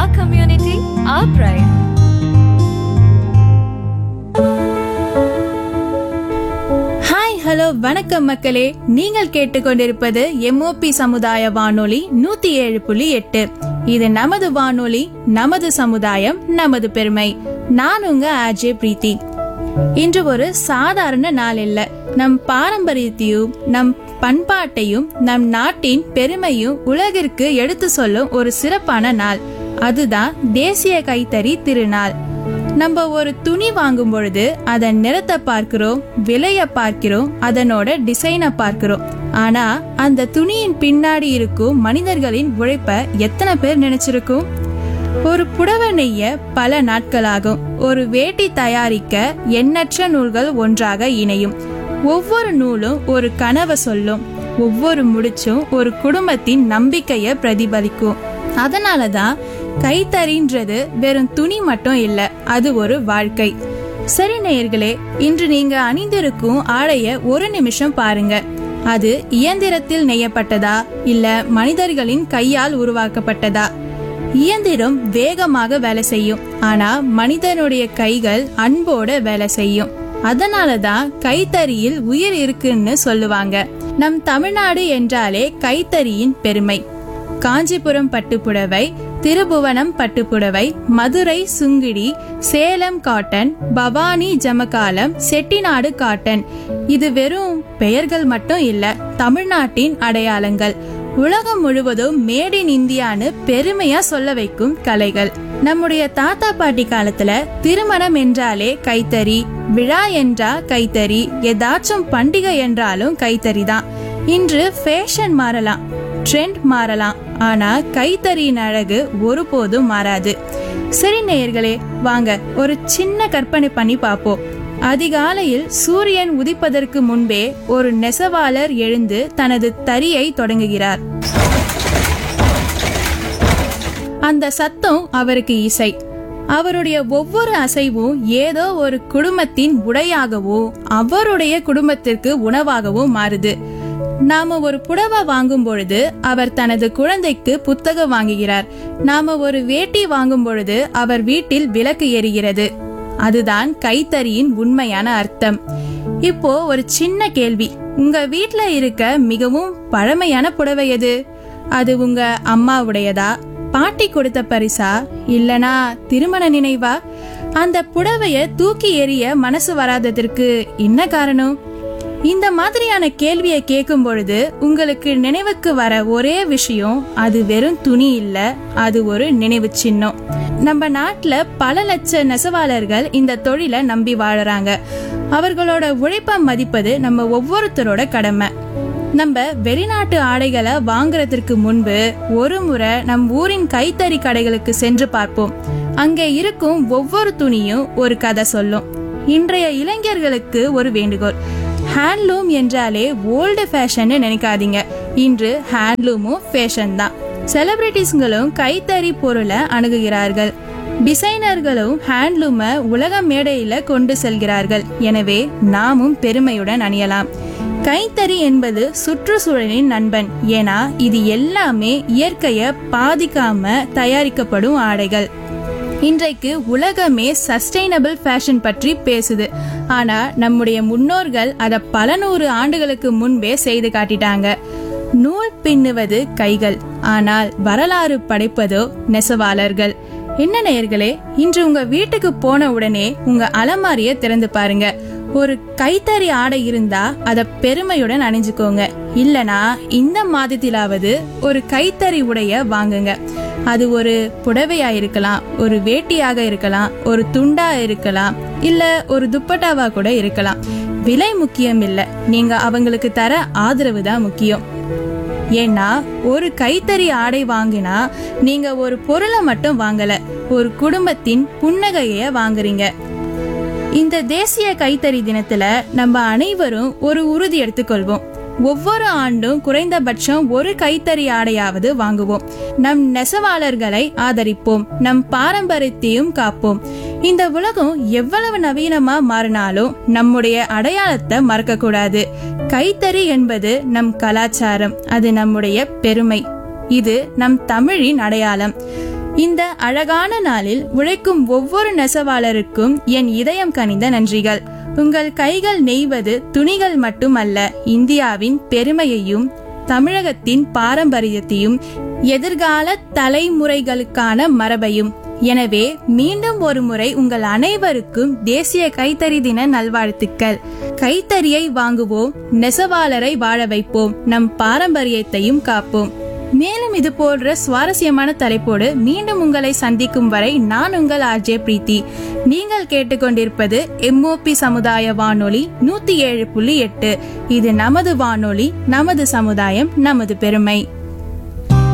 our community, our pride. Hi hello வணக்கம் மக்களே நீங்கள் கேட்டுக்கொண்டிருப்பது எம்ஓபி சமுதாய வானொலி நூத்தி ஏழு புள்ளி எட்டு இது நமது வானொலி நமது சமுதாயம் நமது பெருமை நான் உங்க அஜய் பிரீத்தி இன்று ஒரு சாதாரண நாள் இல்ல நம் பாரம்பரியத்தையும் நம் பண்பாட்டையும் நம் நாட்டின் பெருமையும் உலகிற்கு எடுத்து சொல்லும் ஒரு சிறப்பான நாள் அதுதான் தேசிய கைத்தறி திருநாள் நம்ம ஒரு துணி வாங்கும் பொழுது அதன் நிறத்தை பார்க்கிறோம் விலைய பார்க்கிறோம் அதனோட டிசைனை பார்க்கிறோம் ஆனா அந்த துணியின் பின்னாடி இருக்கும் மனிதர்களின் உழைப்ப எத்தனை பேர் நினைச்சிருக்கும் ஒரு புடவை நெய்ய பல நாட்களாகும் ஒரு வேட்டி தயாரிக்க எண்ணற்ற நூல்கள் ஒன்றாக இணையும் ஒவ்வொரு நூலும் ஒரு கனவை சொல்லும் ஒவ்வொரு முடிச்சும் ஒரு குடும்பத்தின் நம்பிக்கைய பிரதிபலிக்கும் அதனாலதான் கைத்தறின்றது வெறும் துணி மட்டும் இல்ல அது ஒரு வாழ்க்கை சரி நேயர்களே இன்று நீங்க அணிந்திருக்கும் ஆடைய ஒரு நிமிஷம் பாருங்க அது இயந்திரத்தில் நெய்யப்பட்டதா இல்ல மனிதர்களின் கையால் உருவாக்கப்பட்டதா இயந்திரம் வேகமாக வேலை செய்யும் ஆனா மனிதனுடைய கைகள் அன்போட வேலை செய்யும் அதனாலதான் கைத்தறியில் உயிர் இருக்குன்னு சொல்லுவாங்க நம் தமிழ்நாடு என்றாலே கைத்தறியின் பெருமை காஞ்சிபுரம் பட்டுப்புடவை திருபுவனம் பட்டுப்புடவை மதுரை சுங்கிடி சேலம் காட்டன் பவானி ஜமகாலம் செட்டிநாடு காட்டன் இது வெறும் பெயர்கள் மட்டும் இல்ல தமிழ்நாட்டின் அடையாளங்கள் உலகம் முழுவதும் மேட் இன் இந்தியான்னு பெருமையா சொல்ல வைக்கும் கலைகள் நம்முடைய தாத்தா பாட்டி காலத்துல திருமணம் என்றாலே கைத்தறி விழா என்றா கைத்தறி ஏதாச்சும் பண்டிகை என்றாலும் கைத்தறி தான் இன்று ஃபேஷன் மாறலாம் ட்ரெண்ட் மாறலாம் ஆனா கைத்தறியின் அழகு ஒருபோதும் மாறாது சரி நேயர்களே வாங்க ஒரு சின்ன கற்பனை பண்ணி பார்ப்போம் அதிகாலையில் சூரியன் உதிப்பதற்கு முன்பே ஒரு நெசவாளர் எழுந்து தனது தறியை தொடங்குகிறார் அந்த சத்தம் அவருக்கு இசை அவருடைய ஒவ்வொரு அசைவும் ஏதோ ஒரு குடும்பத்தின் உடையாகவோ அவருடைய குடும்பத்திற்கு உணவாகவோ மாறுது நாம ஒரு புடவை வாங்கும் பொழுது அவர் தனது குழந்தைக்கு புத்தகம் வாங்குகிறார் நாம ஒரு வேட்டி வாங்கும் பொழுது அவர் வீட்டில் விளக்கு எரிகிறது அதுதான் கைத்தறியின் உண்மையான அர்த்தம் இப்போ ஒரு சின்ன கேள்வி உங்க வீட்ல இருக்க மிகவும் பழமையான புடவை எது அது உங்க அம்மாவுடையதா பாட்டி கொடுத்த பரிசா இல்லனா திருமண நினைவா அந்த புடவைய தூக்கி எறிய மனசு வராததற்கு என்ன காரணம் இந்த மாதிரியான கேள்வியை கேட்கும் பொழுது உங்களுக்கு நினைவுக்கு வர ஒரே விஷயம் அது வெறும் துணி இல்ல அது ஒரு நினைவு சின்னம் நம்ம நாட்டுல பல லட்ச நெசவாளர்கள் இந்த தொழிலை நம்பி வாழறாங்க அவர்களோட உழைப்பை மதிப்பது நம்ம ஒவ்வொருத்தரோட கடமை நம்ம வெளிநாட்டு ஆடைகளை வாங்குறதுக்கு முன்பு ஒரு முறை நம் ஊரின் கைத்தறி கடைகளுக்கு சென்று பார்ப்போம் அங்கே இருக்கும் ஒவ்வொரு துணியும் ஒரு கதை சொல்லும் இன்றைய இளைஞர்களுக்கு ஒரு வேண்டுகோள் ஹேண்ட்லூம் என்றாலே ஓல்டு ஃபேஷன் நினைக்காதீங்க இன்று ஹேண்ட்லூமும் ஃபேஷன் தான் செலிபிரிட்டிஸ்களும் கைத்தறி பொருளை அணுகுகிறார்கள் டிசைனர்களும் ஹேண்ட்லூமை உலக மேடையில கொண்டு செல்கிறார்கள் எனவே நாமும் பெருமையுடன் அணியலாம் கைத்தறி என்பது சுற்றுச்சூழலின் நண்பன் ஏன்னா இது எல்லாமே இயற்கைய பாதிக்காம தயாரிக்கப்படும் ஆடைகள் இன்றைக்கு உலகமே சஸ்டைனபிள் ஃபேஷன் பற்றி பேசுது ஆனா நம்முடைய முன்னோர்கள் அதை பல நூறு ஆண்டுகளுக்கு முன்பே செய்து காட்டிட்டாங்க நூல் பின்னுவது கைகள் ஆனால் வரலாறு படைப்பதோ நெசவாளர்கள் என்ன நேயர்களே இன்று உங்க வீட்டுக்கு போன உடனே உங்க அலமாரிய திறந்து பாருங்க ஒரு கைத்தறி ஆடை இருந்தா அத பெருமையுடன் அணிஞ்சுக்கோங்க இல்லனா இந்த மாதத்திலாவது ஒரு கைத்தறி உடைய வாங்குங்க அது ஒரு புடவையா இருக்கலாம் ஒரு வேட்டியாக இருக்கலாம் ஒரு துண்டா இருக்கலாம் இல்ல ஒரு துப்பட்டாவா கூட இருக்கலாம் விலை முக்கியம் இல்ல நீங்க அவங்களுக்கு தர ஆதரவு தான் முக்கியம் ஏன்னா ஒரு கைத்தறி ஆடை வாங்கினா நீங்க ஒரு பொருளை மட்டும் வாங்கல ஒரு குடும்பத்தின் புன்னகைய வாங்குறீங்க இந்த தேசிய கைத்தறி தினத்துல நம்ம அனைவரும் ஒரு உறுதி எடுத்துக்கொள்வோம் ஒவ்வொரு ஆண்டும் குறைந்தபட்சம் ஒரு கைத்தறி ஆடையாவது வாங்குவோம் நம் நெசவாளர்களை ஆதரிப்போம் நம் பாரம்பரியத்தையும் காப்போம் இந்த உலகம் எவ்வளவு நவீனமா மாறினாலும் நம்முடைய அடையாளத்தை மறக்க கூடாது கைத்தறி என்பது நம் கலாச்சாரம் அது நம்முடைய பெருமை இது நம் தமிழின் அடையாளம் இந்த அழகான நாளில் உழைக்கும் ஒவ்வொரு நெசவாளருக்கும் என் இதயம் கனிந்த நன்றிகள் உங்கள் கைகள் நெய்வது துணிகள் மட்டுமல்ல இந்தியாவின் பெருமையையும் தமிழகத்தின் பாரம்பரியத்தையும் எதிர்கால தலைமுறைகளுக்கான மரபையும் எனவே மீண்டும் ஒரு முறை உங்கள் அனைவருக்கும் தேசிய கைத்தறி தின நல்வாழ்த்துக்கள் கைத்தறியை வாங்குவோம் நெசவாளரை வாழ வைப்போம் நம் பாரம்பரியத்தையும் காப்போம் மேலும் இது போன்ற சுவாரஸ்யமான தலைப்போடு மீண்டும் உங்களை சந்திக்கும் வரை நான் உங்கள் ஆர்ஜே பிரீத்தி நீங்கள் கேட்டுக்கொண்டிருப்பது எம்ஓபி சமுதாய வானொலி நூத்தி ஏழு புள்ளி எட்டு இது நமது வானொலி நமது சமுதாயம் நமது பெருமை